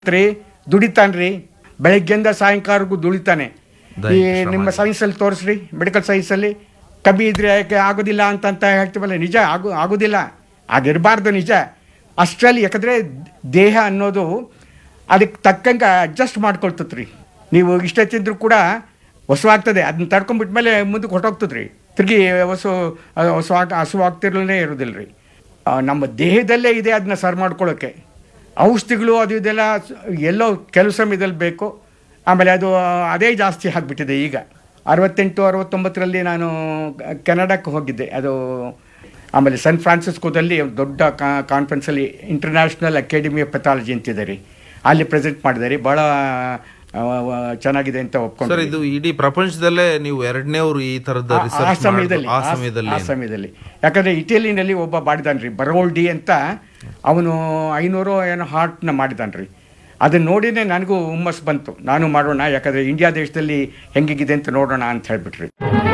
ರೀ ದುಡಿತಾನ್ರಿ ಬೆಳಗ್ಗೆಯಿಂದ ಸಾಯಂಕಾಲಕ್ಕೂ ದುಡಿತಾನೆ ಈ ದೈಹಿಕ ಶ್ರಮ ನಿಮ್ಮ ಇದೆ. ಸೈನ್ಸಲ್ಲಿ ತೋರಿಸ್ರಿ ಮೆಡಿಕಲ್ ಸೈನ್ಸಲ್ಲಿ ಕಮ್ಮಿ ಇದ್ರೆ ಯಾಕೆ ಆಗೋದಿಲ್ಲ ಅಂತಂತ ಹೇಳ್ತೀವಲ್ಲ ನಿಜ ಆಗು ಆಗೋದಿಲ್ಲ ಆಗಿರಬಾರ್ದು ನಿಜ ಅಷ್ಟರಲ್ಲಿ ಯಾಕಂದರೆ ದೇಹ ಅನ್ನೋದು ಅದಕ್ಕೆ ತಕ್ಕಂಗೆ ಅಡ್ಜಸ್ಟ್ ಮಾಡ್ಕೊಳ್ತತ್ ರೀ ನೀವು ಇಷ್ಟ ತಿಂದರೂ ಕೂಡ ಹೊಸವಾಗ್ತದೆ ಅದನ್ನ ತಡ್ಕೊಂಡ್ಬಿಟ್ಮೇಲೆ ಮುಂದಕ್ಕೆ ಹೊರಟೋಗ್ತದೆ ರೀ ತಿರುಗಿ ಹೊಸ ಹೊಸ ಹಸುವಾಗ್ತಿರ್ಲೇ ಇರೋದಿಲ್ಲ ರೀ ಆ, ನಮ್ಮ ದೇಹದಲ್ಲೇ ಇದೆ ಅದನ್ನ ಸರ್ ಮಾಡ್ಕೊಳ್ಳೋಕ್ಕೆ ಔಷಧಿಗಳು ಅದು ಇದೆಲ್ಲ ಸ- ಎಲ್ಲೋ ಕೆಲವು ಸಮಯದಲ್ಲಿ ಬೇಕು ಆಮೇಲೆ ಅದು ಅದೇ ಜಾಸ್ತಿ ಆಗಿಬಿಟ್ಟಿದೆ ಈಗ ಅರವತ್ತೆಂಟು ಅರವತ್ತೊಂಬತ್ತರಲ್ಲಿ ನಾನು ಕ- ಕೆನಡಾಕ್ಕೆ ಹೋಗಿದ್ದೆ ಅದು ಆಮೇಲೆ ಸನ್ ಫ್ರಾನ್ಸಿಸ್ಕೋದಲ್ಲಿ ಒಂದು ದೊಡ್ಡ ಕಾನ್ಫರೆನ್ಸಲ್ಲಿ ಇಂಟರ್ನ್ಯಾಷನಲ್ ಅಕಾಡೆಮಿ ಆಫ್ ಪೆಥಾಲಜಿ ಅಂತಿದೆ ರೀ ಅಲ್ಲಿ ಪ್ರೆಸೆಂಟ್ ಮಾಡಿದೆ ರೀ ಭಾಳ ಆ, ಆ, ಚೆನ್ನಾಗಿದೆ ಅಂತ ಸರ್ ಒಪ್ಕೊಂಡು ಇದು ಇಡೀ ಪ್ರಪಂಚದಲ್ಲೇ ನೀವು ಎರಡನೇವ್ರು ಈ ತರದ ಆ- ಆ ರಿಸರ್ಚ್ ಸಮಯದಲ್ಲಿ ಆ ಆ- ಸಮಯದಲ್ಲಿ ಆ ಸಮಯದಲ್ಲಿ ಯಾಕಂದ್ರೆ ಇಟಲಿನಲ್ಲಿ ಒಬ್ಬ ಮಾಡಿದಾನ್ರಿ ಬರೋಲ್ಡಿ ಅಂತ ಅವನು ಐನೂರು ಏನೋ ಹಾರ್ಟ್ನ ಮಾಡಿದಾನ್ರಿ ಅದನ್ನ ನೋಡಿನೇ ನನಗೂ ಹುಮ್ಮಸ್ ಬಂತು ನಾನು ಮಾಡೋಣ ಯಾಕಂದ್ರೆ ಇಂಡಿಯಾ ದೇಶದಲ್ಲಿ ಹೆಂಗಿದೆ ಅಂತ ನೋಡೋಣ ಅಂತ ಹೇಳ್ಬಿಟ್ರಿ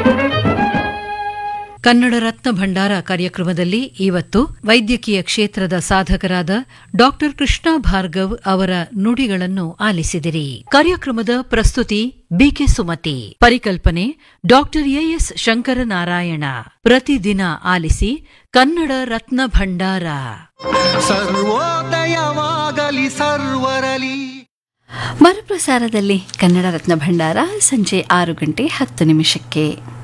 ಕನ್ನಡ ರತ್ನ ಭಂಡಾರ ಕಾರ್ಯಕ್ರಮದಲ್ಲಿ ಇವತ್ತು ವೈದ್ಯಕೀಯ ಕ್ಷೇತ್ರದ ಸಾಧಕರಾದ ಡಾಕ್ಟರ್ ಕೃಷ್ಣ ಭಾರ್ಗವ್ ಅವರ ನುಡಿಗಳನ್ನು ಆಲಿಸಿದಿರಿ ಕಾರ್ಯಕ್ರಮದ ಪ್ರಸ್ತುತಿ ಬಿಕೆ ಸುಮತಿ ಪರಿಕಲ್ಪನೆ ಡಾಕ್ಟರ್ ಎಎಸ್ ಶಂಕರನಾರಾಯಣ ಪ್ರತಿದಿನ ಆಲಿಸಿ ಕನ್ನಡ ರತ್ನ ಭಂಡಾರ ಸರ್ವೋದಯವಾಗಲಿ ಸರ್ವರಲಿ ಮರುಪ್ರಸಾರದಲ್ಲಿ ಕನ್ನಡ ರತ್ನ ಭಂಡಾರ ಸಂಜೆ ಆರು ಗಂಟೆ ಹತ್ತು ನಿಮಿಷಕ್ಕೆ